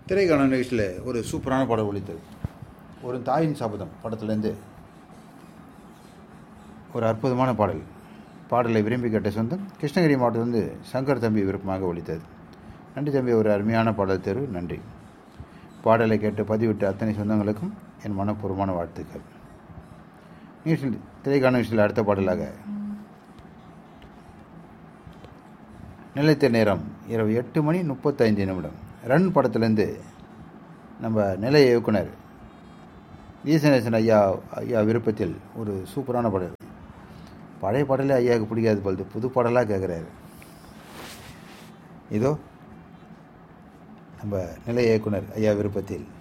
திரைக்கான நிகழ்ச்சியில் ஒரு சூப்பரான படம் ஒழித்தது ஒரு தாயின் சபதம் படத்துலேருந்து ஒரு அற்புதமான பாடல் பாடலை விரும்பி கேட்ட சொந்தம் கிருஷ்ணகிரி மாவட்டத்திலிருந்து சங்கர் தம்பி விருப்பமாக ஒழித்தது நன்றி தம்பி ஒரு அருமையான பாடல் தேர்வு நன்றி பாடலை கேட்டு பதிவிட்ட அத்தனை சொந்தங்களுக்கும் என் மனப்பூர்வமான வாழ்த்துக்கள் நிகழ்ச்சியில் திரைக்கான நிகழ்ச்சியில் அடுத்த பாடலாக நிலைத்த நேரம் இரவு எட்டு மணி முப்பத்தைந்து நிமிடம் ரன் படத்துலேருந்து நம்ம நிலைய இயக்குனர் ஈசனேசன் ஐயா ஐயா விருப்பத்தில் ஒரு சூப்பரான பாடல் பழைய பாடலே ஐயாவுக்கு பிடிக்காது போலது புது பாடலாக கேட்குறாரு இதோ நம்ம நிலைய இயக்குனர் ஐயா விருப்பத்தில்